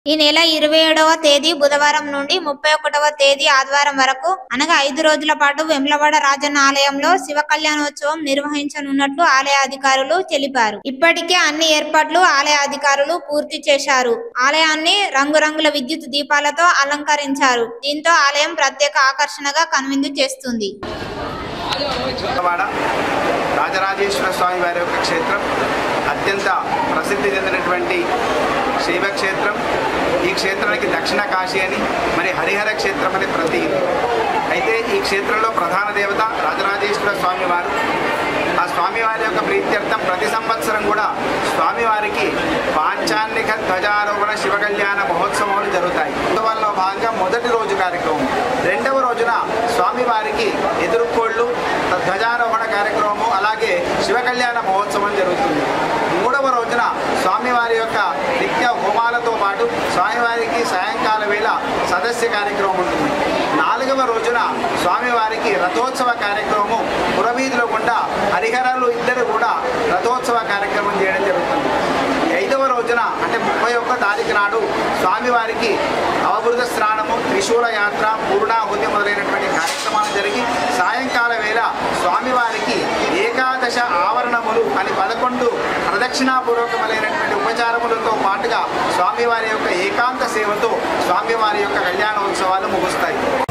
ఈ నెల ఇరవై ఏడవ తేదీ బుధవారం నుండి ముప్పై ఒకటవ తేదీ ఆదివారం వరకు అనగా ఐదు రోజుల పాటు వెమ్లవాడ రాజన్న ఆలయంలో శివ కళ్యాణోత్సవం నిర్వహించనున్నట్లు ఆలయ అధికారులు తెలిపారు ఇప్పటికే అన్ని ఏర్పాట్లు ఆలయ అధికారులు పూర్తి చేశారు ఆలయాన్ని రంగురంగుల విద్యుత్ దీపాలతో అలంకరించారు దీంతో ఆలయం ప్రత్యేక ఆకర్షణగా కనువిందు చేస్తుంది విజయవాడ రాజరాజేశ్వర స్వామి వారి యొక్క క్షేత్రం అత్యంత ప్రసిద్ధి చెందినటువంటి శైవ క్షేత్రం ఈ క్షేత్రానికి దక్షిణ కాశీ అని మరి హరిహర క్షేత్రం అని ప్రతి అయితే ఈ క్షేత్రంలో ప్రధాన దేవత రాజరాజేశ్వర స్వామి వారు ఆ స్వామివారి యొక్క ప్రీత్యర్థం ప్రతి సంవత్సరం కూడా స్వామివారికి పాంచాన్నిక ధ్వజారోహణ శివ కళ్యాణ మహోత్సవాలు జరుగుతాయి ఉత్సవాల్లో భాగంగా మొదటి రోజు కార్యక్రమం రెండవ రోజున స్వామివారికి ఎదురుకోళ్ళు ధ్వజారోహణ కార్యక్రమము అలాగే శివ కళ్యాణ మహోత్సవం జరుగుతుంది మూడవ రోజున స్వామివారి యొక్క నిత్య హోమాలతో పాటు స్వామివారికి సాయంకాల వేళ సదస్య కార్యక్రమం ఉంటుంది నాలుగవ రోజున స్వామివారికి రథోత్సవ కార్యక్రమము పురవీధిలో గుండా హరిహరాలు ఇద్దరు కూడా రథోత్సవ కార్యక్రమం చేయడం జరుగుతుంది ఐదవ రోజున అంటే ముప్పై ఒక్క తారీఖు నాడు స్వామివారికి అవబృత స్నానము త్రిశూల యాత్ర పూర్ణాహుతి మొదలైనటువంటి కార్యక్రమాలు జరిగి సాయంకాల వేళ స్వామివారికి ఏకాదశ ఆవరణములు అని పదకొండు ప్రదక్షిణాపూర్వకములైనటువంటి ఉపచారములతో పాటుగా స్వామివారి యొక్క ఏకాంత సేవతో స్వామివారి యొక్క కళ్యాణోత్సవాలు ముగుస్తాయి